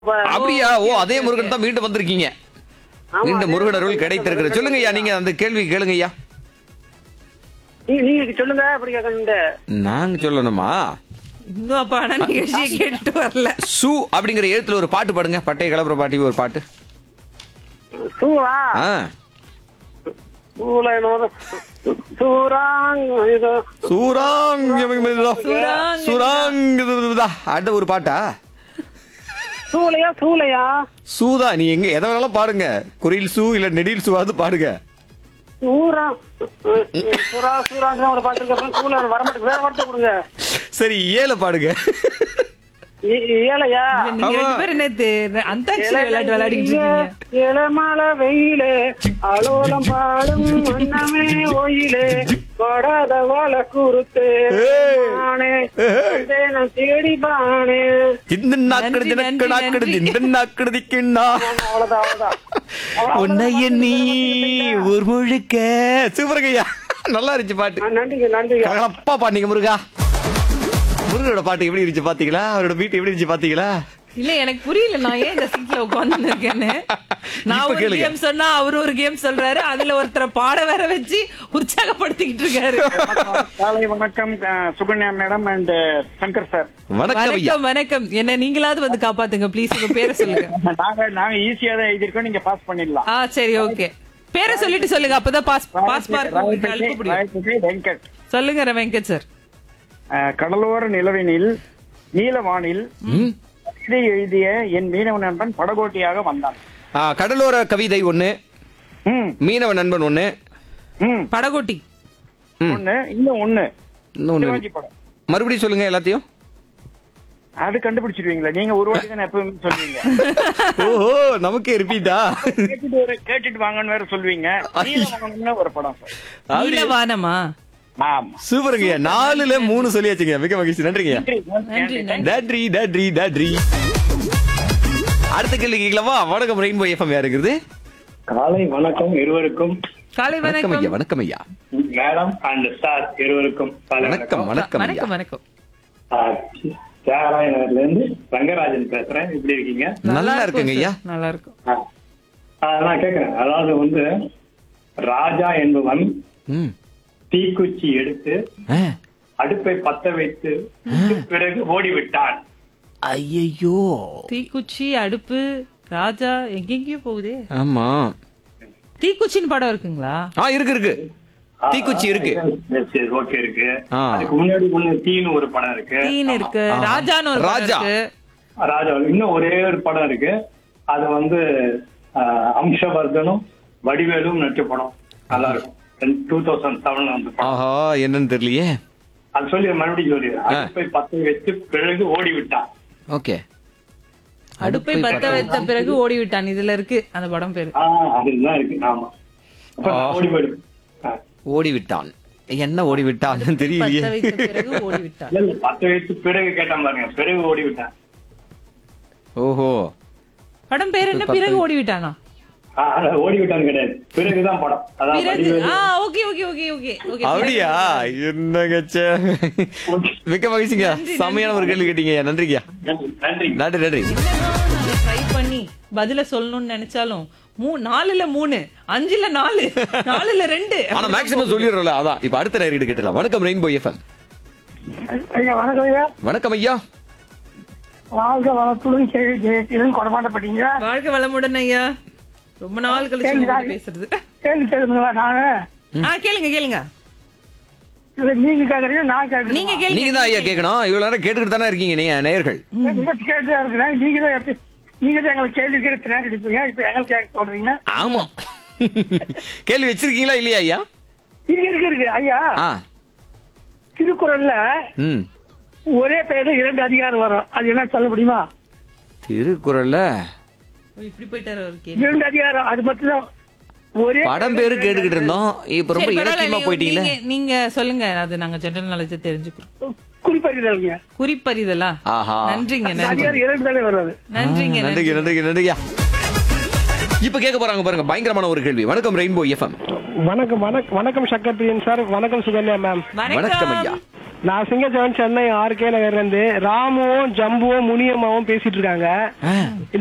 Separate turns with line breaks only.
அப்படியா ஓ அதே முருகன் தான் மீண்டும் வந்திருக்கீங்க
ஆமா,
மீண்டும்
அதே
முருகன் அருள்
முருகன்
கிடைத்திருக்கிறது சொல்லுங்க ஐயா நீங்க அந்த கேள்வி கேளுங்க ஐயா
நீங்க நீங்க சொல்லுங்க அப்படி கேட்கணும்
நாங்க சொல்லணுமா
இன்னும் அப்ப ஆனா நிகழ்ச்சியை கேட்டுட்டு வரல
சு அப்படிங்கிற எழுத்துல ஒரு பாட்டு பாடுங்க பட்டை கலப்புற பாட்டி ஒரு பாட்டு
சூவா
ஆ
சூல என்னமோ சூராங் இது
சூராங்
சூராங்
சுராங் அடுத்த ஒரு பாட்டா
சூளையா சூளையா
சூதா நீ எங்க எதை வேணாலும் பாடுங்க குரில் சூ இல்ல நெடில் சூவாது பாடுங்க
சூரா சூரா சூராங்க ஒரு பாட்டு இருக்கு அப்புறம் சூல வர மாட்டேங்குது வேற வார்த்தை கொடுங்க
சரி ஏல பாடுங்க
ஏ- ஏழையா
நீங்க ரெண்டு பேரும் நேத்து அந்தாட்சி விளையாட்டு விளையாடிட்டு இருக்கீங்க
இளமல வெயிலே அலோலம் பாடும் மன்னமே ஒயிலே கொடாத வாழ குறுத்து
ஏய்.
நானே நான் தேடி பானே
இந்த நாக்கடு
நன்றி,
தினக்கு
நன்றி,
நாக்கடு
நன்றி.
இந்த நாக்கடு திக்கிண்ணா
அவ்வளவுதான் அவ்வளவுதான்
உன்னை எண்ணி ஒரு முழுக்க சூப்பருங்கய்யா நல்லா இருந்துச்சு பாட்டு
ஆ, நன்றிங்க நன்றிங்க
கலகலப்பா பாட்டீங்க முருகா முருகனோட பாட்டு எப்படி இருந்துச்சு பாத்தீங்களா அவரோட வீட்டு எப்படி இருந்துச்சு பாத்தீங்களா
இல்ல எனக்கு புரியல நான் ஏன் இந்த சீட்ல உட்கார்ந்து இருக்கேன்னு நான்
இப்ப
ஒரு
கேளுங்க.
கேம் சொன்னா அவரு ஒரு கேம் சொல்றாரு அதுல ஒருத்தரை பாட வேற வச்சு உற்சாகப்படுத்திக்கிட்டு இருக்காரு
காலை வணக்கம் அஹ், Sukanya madam and Shankar sir
வணக்கம் ஐயா
வணக்கம் வணக்கம் என்ன நீங்களாவது வந்து காப்பாத்துங்க ப்ளீஸ் உங்க பேரை சொல்லுங்க
நாங்க நாங்க ஈஸியா தான் எழுதிருக்கோம் நீங்க பாஸ் பண்ணிடலாம்
ஆ சரி ஓகே பேரை சொல்லிட்டு சொல்லுங்க அப்பதான் பாஸ் பாஸ் மார்க் உங்களுக்கு அனுப்ப முடியும்
ராயப்பேட்டை வெங்கட்
சொல்லுங்க வெங்கட் சார்
அஹ், கடலோர நிலவினில் நீலவானில்
ம்.
இதை எழுதிய என் மீனவ நண்பன் படகோட்டியாக வந்தான்
ஆ, கடலோர கவிதை ஒண்ணு
ம்
மீனவ நண்பன் ஒண்ணு
ம்
படகோட்டி
ஒண்ணு இன்னும் ஒண்ணு
இன்னொன்னு
சிவாஜி படம்
மறுபடியும் சொல்லுங்க எல்லாத்தையும்
அது கண்டுபிடிச்சிருவீங்களா நீங்க ஒரு வாட்டி தானே எப்பவுமே சொல்லுவீங்க
ஓஹோ நமக்கே ரிப்பீட்டா
கேட்டுட்டு ஒரு கேட்டுட்டு வாங்கன்னு வேற சொல்லுவீங்க நீலவானம்னு ஒரு படம் சார்
நீலவானமா
ஆமா
சூப்பருங்கய்யா நாலுல மூணு சொல்லியாச்சுங்க மிக மகிழ்ச்சி நன்றிங்கய்யா
நன்றி நன்றி
நன்றி நன்றி நன்றி அடுத்த கேள்வி கேட்கலாமா வணக்கம் ரெயின்போ எஃப்எம் யாருக்குது
காலை வணக்கம் இருவருக்கும்
காலை
வணக்கம் ஐயா
வணக்கம்
வணக்கம் ஐயா
மேடம் அண்ட் சார் இருவருக்கும் காலை
வணக்கம் வணக்கம் ஐயா
வணக்கம் வணக்கம்
தியாகராய நகர்ல இருந்து ரங்கராஜன் பேசுறேன் எப்படி இருக்கீங்க
நல்லா இருக்குங்க ஐயா
சார். நல்லா இருக்கும்
ஆ. ஆ, நான் கேக்குறேன் அதாவது வந்து ராஜா என்பவன்
ம்
தீக்குச்சி எடுத்து
ஆ.
அடுப்பை பத்த வைத்து பிறகு ஓடிவிட்டான்
ஐயையோ
தீக்குச்சி அடுப்பு ராஜா எங்கெங்கயோ போகுதே
ஆமா
தீக்குச்சின்னு படம் இருக்குங்களா
ஆ இருக்கு இருக்கு தீக்குச்சி இருக்கு
ஓகே இருக்கு
ஆ.
அதுக்கு முன்னாடி ஒண்ணு தீன்னு ஒரு படம் இருக்கு
தீன் இருக்கு ராஜான்னு ஒரு படம்
ராஜா.
இருக்கு
ராஜா இன்னும் ஒரே ஒரு படம் இருக்கு அது வந்து ஆ, அம்சவர்தனும் வடிவேலும் நடிச்ச படம் நல்லா இருக்கும் டூ தௌசண்ட் செவன்ல வந்து படம்
ஆஹா என்னன்னு தெரியலையே
அது சொல்லி மறுபடியும் சொல்லி அடுப்பை பத்த வைத்து பிறகு ஓடி விட்டான்
ஓகே
அடுப்பை பத்த வைத்த பிறகு ஓடி விட்டான் இதுல இருக்கு அந்த படம் பேரு
ஆ, அதுதான் இருக்கு ஆமா அப்ப
ஆ.
ஓடி போயிடும் ஆ.
ஓடி விட்டான் என்ன ஓடி விட்டான்னு தெரியலையே
பத்த வைத்த பிறகு ஓடி விட்டான்
இல்ல, இல்ல, பத்த வைத்து பிறகு கேட்டான் பாருங்க பிறகு ஓடி விட்டான்
ஓஹோ
படம் பேர் என்ன பிறகு ஓடி விட்டானா
ஆ, அதான் ஓடி விட்டான் கிடையாது பிறகுதான் படம் அதான்
பிறகு
வடிவேலு.
ஆ okay okay okay okay okay
அப்படியா என்னங்க ச்சே. மிக்க மகிழ்ச்சிங்க செம்மையான ஒரு கேள்வி கேட்டீங்க நன்றிங்கய்யா
நன்றி, நன்றி
நன்றி நன்றி
ட்ரை பண்ணி பதில சொல்லணும்னு நினைச்சாலும் மூ நாலுல மூணு அஞ்சுல நாலு நாலுல ரெண்டு
ஆனா மேக்ஸிமம் சொல்லிடுறோம்ல அதான் இப்ப அடுத்த நேரிட்டு கேட்டலாம் வணக்கம் ரெயின்போ எஃப்எம்
ஐயா வணக்கம் ஐயா
வணக்கம் ஐயா
வாழ்க வளத்துடன் கேள்வி ஜெயத்திலும் கொடமாட்டப்பட்டீங்க
வாழ்க்கை வளமுடன் ஐயா ரொம்ப நாள் கழிச்சு உங்ககிட்ட பேசுறது
கேள்வி கேளுங்களா நானு
ஆ கேளுங்க கேளுங்க
இது நீங்க கேக்குறீங்க நான் கேக்குறேன்
நீங்க கேளுங்க
நீங்க தான் ஐயா கேட்கணும் இவ்வளவு நேரம் கேட்டுக்கிட்டு தானே இருக்கீங்க நீங்க நேயர்கள்
கேட்டு இருக்கிறேன் நீங்க தான் எப்படி நீங்க தான் எங்களுக்கு கேள்வி கேட்டு நேரம் அடிப்பீங்க இப்ப எங்களுக்கு கேட்க சொல்றீங்க
ஆமா கேள்வி வச்சிருக்கீங்களா இல்லையா ஐயா
இருக்கு இருக்கு இருக்கு ஐயா
ஆ
திருக்குறள்ல
ம்
ஒரே பெயர்ல இரண்டு அதிகாரம் வரும் அது என்ன சொல்ல முடியுமா
திருக்குறள்ல
ஓ, இப்படி போயிட்டாரு ஒரு கேள்வி
இரண்டு அதிகாரம் அது மட்டும் தான் ஒரே
படம் பேரு கேட்டுக்கிட்டு இருந்தோம் இப்ப ரொம்ப
சரி, பரவாயில்ல,
இலக்கியமா
நீங்க-
போயிட்டீங்களே
நீங்க- நீங்க சொல்லுங்க அது நாங்க ஜெனரல் நாலேஜ் தெரிஞ்சுக்கிறோம்
குறிப்பறிதல்ங்க
குறிப்பறிதலா
ஆஹா
நன்றிங்க நன்றி
அதிகாரம் இரண்டு தானே வருது
நன்றிங்க நன்றி
நன்றிங்க நன்றிங்க நன்றியா இப்ப கேட்க போறாங்க பாருங்க பயங்கரமான ஒரு கேள்வி வணக்கம் ரெயின்போ எஃப்எம்
வணக்கம் வணக்கம் வணக்கம் சக்கரபிரியன் சார் வணக்கம் சுகன்யா மேம்
வணக்கம் ஐயா
நான் சிங்கச்சவன் சென்னை ஆர்கே நகர்ல இருந்து ராமுவும் ஜம்புவும் முனியம்மாவும் பேசிட்டு இருக்காங்க
ஆ.
இந்த